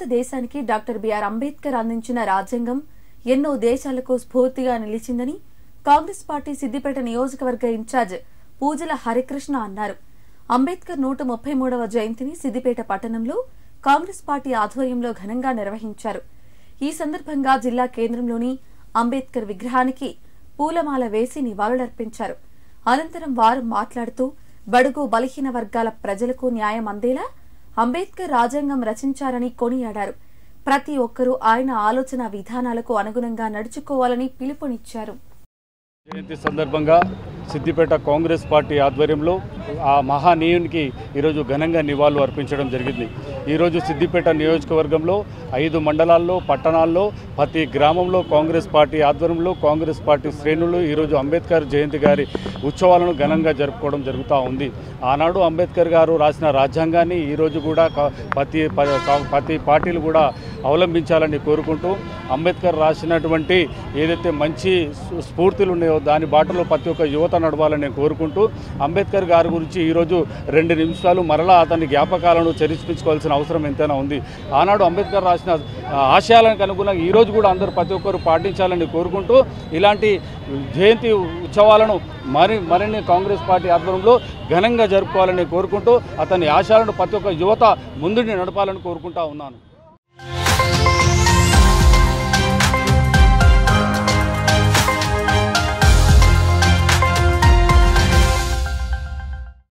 భారతదేశానికి doctor BR Ambedkar అందించిన రాజ్యాంగం ఎన్నో దేశాలకు స్ఫూర్తిగా నిలిచిందని కాంగ్రెస్ పార్టీ సిద్దిపేట నియోజకవర్గ ఇన్ఛార్జ్ పూజల హరికృష్ణ అన్నారు అంబేద్కర్ నూట ముప్పై మూడవ జయంతిని సిద్దిపేట పట్టణంలో కాంగ్రెస్ పార్టీ ఆధ్వర్యంలో ఘనంగా నిర్వహించారు ఈ సందర్భంగా జిల్లా కేంద్రంలోని అంబేద్కర్ విగ్రహానికి పూలమాల వేసి నివాళులర్పించారు అనంతరం వారు మాట్లాడుతూ బడుగు బలహీన వర్గాల ప్రజలకు న్యాయం అందేలా అంబేద్కర్ రాజ్యాంగం రచించారని కొనియాడారు ప్రతి ఒక్కరూ ఆయన ఆలోచన విధానాలకు అనుగుణంగా నడుచుకోవాలని పిలుపునిచ్చారు జయంతి సందర్భంగా సిద్దిపేట కాంగ్రెస్ పార్టీ ఆధ్వర్యంలో ఆ మహానీయునికి ఈరోజు ఘనంగా నివాళులు అర్పించడం జరిగింది ఈరోజు సిద్దిపేట నియోజకవర్గంలో ఐదు మండలాల్లో పట్టణాల్లో ప్రతి గ్రామంలో కాంగ్రెస్ పార్టీ ఆధ్వర్యంలో కాంగ్రెస్ పార్టీ శ్రేణులు ఈరోజు అంబేద్కర్ జయంతి గారి ఉత్సవాలను ఘనంగా జరుపుకోవడం జరుగుతూ ఉంది ఆనాడు అంబేద్కర్ గారు రాసిన రాజ్యాంగాన్ని ఈరోజు కూడా కా- ప్రతి ప- కా- ప్రతి పార్టీలు కూడా అవలంబించాలని కోరుకుంటూ అంబేద్కర్ రాసినటువంటి ఏదైతే మంచి సు- స్ఫూర్తులు ఉన్నాయో దాని బాటలో ప్రతి ఒక్క యువత నడవాలని కోరుకుంటూ అంబేద్కర్ గారి గురించి ఈరోజు రెండు నిమిషాలు మరలా అతని జ్ఞాపకాలను చరిత్రించుకోవాల్సిన అవసరం ఎంతైనా ఉంది ఆనాడు అంబేద్కర్ రాసిన ఆ, ఆశయాలకు అనుగుణంగా ఈరోజు కూడా అందరూ ప్రతి ఒక్కరు పాటించాలని కోరుకుంటూ ఇలాంటి జయంతి ఉత్సవాలను మరి మరిన్ని కాంగ్రెస్ పార్టీ ఆధ్వర్యంలో ఘనంగా జరుపుకోవాలని కోరుకుంటూ అతని ఆశయాలను ప్రతి ఒక్క యువత ముందుని నడపాలని కోరుకుంటా ఉన్నాను